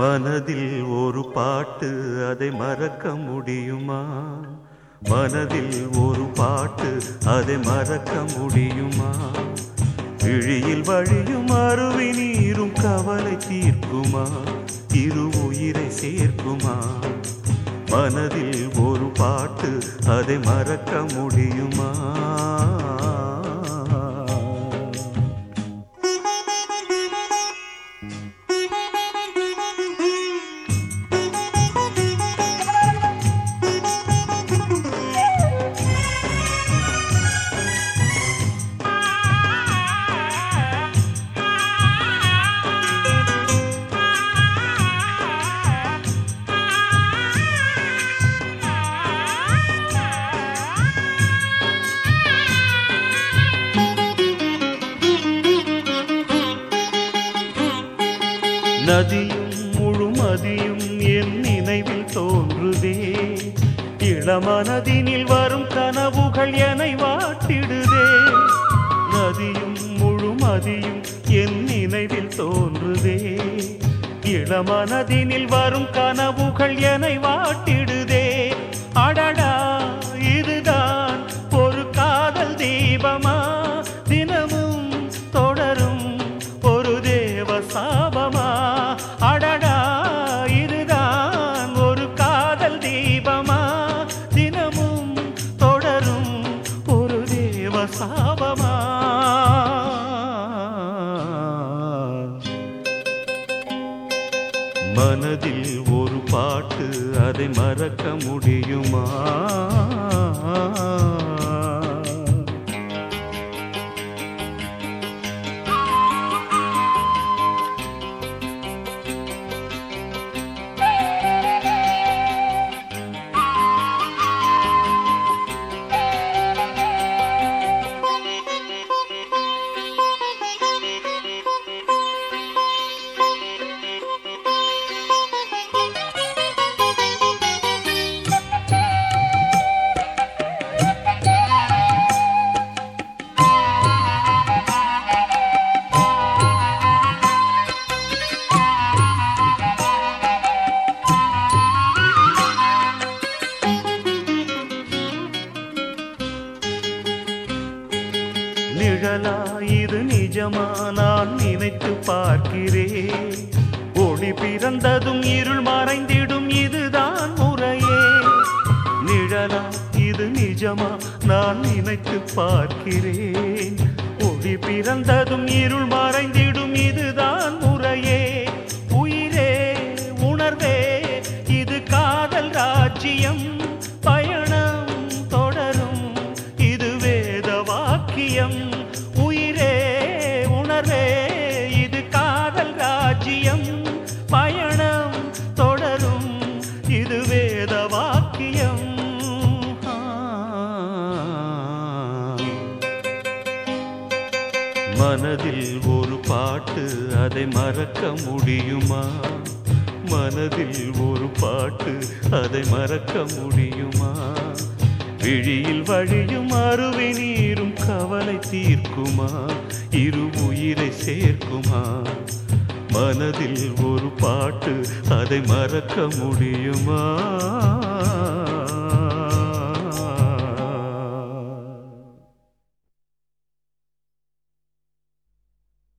மனதில் ஒரு பாட்டு அதை மறக்க முடியுமா மனதில் ஒரு பாட்டு அதை மறக்க முடியுமா விழியில் வழியும் அருவி நீரும் கவலை தீர்க்குமா இரு உயிரை சேர்க்குமா மனதில் ஒரு பாட்டு அதை மறக்க முடியுமா நதியும் முழுமதியும் என் நினைவில் தோன்றுதே இளமனதினில் வரும் கனவுகள் என்னை வாட்டிடுதே நதியும் முழுமதியும் என் நினைவில் தோன்றுதே இளமனதினில் வரும் கனவுகள் என்னை வாட்டிடுதே அடடா இதுதான் ஒரு காதல் தீபமா தினமும் தொடரும் ஒரு தேவ சாபமா அடடா இதுதான் ஒரு காதல் தீபமா தினமும் தொடரும் ஒரு தேவ சாபமா மனதில் ஒரு பாட்டு அதை மறக்க முடியுமா நிழலா இது நிஜமா நான் நினைத்து பார்க்கிறேன் ஒளி பிறந்ததும் இருள் மறைந்திடும் இதுதான் முறையே நிழலா இது நிஜமா நான் நினைத்து பார்க்கிறேன் ஒளி பிறந்ததும் இருள் மறைந்திடும் இதுதான் முறையே உயிரே உணர்வே இது காதல் ராஜ்யம் பயணம் தொடரும் இது வேத வாக்கியம் உயிரே உணர்வே இது காதல் ராஜ்யம் பயணம் தொடரும் இது வேத வாக்கியம் ஆ. மனதில் ஒரு பாட்டு அதை மறக்க முடியுமா மனதில் ஒரு பாட்டு அதை மறக்க முடியுமா விழியில் வழியும் அருவி நீரும் கவலை தீர்க்குமா இரு உயிரை சேர்க்குமா மனதில் ஒரு பாட்டு அதை மறக்க முடியுமா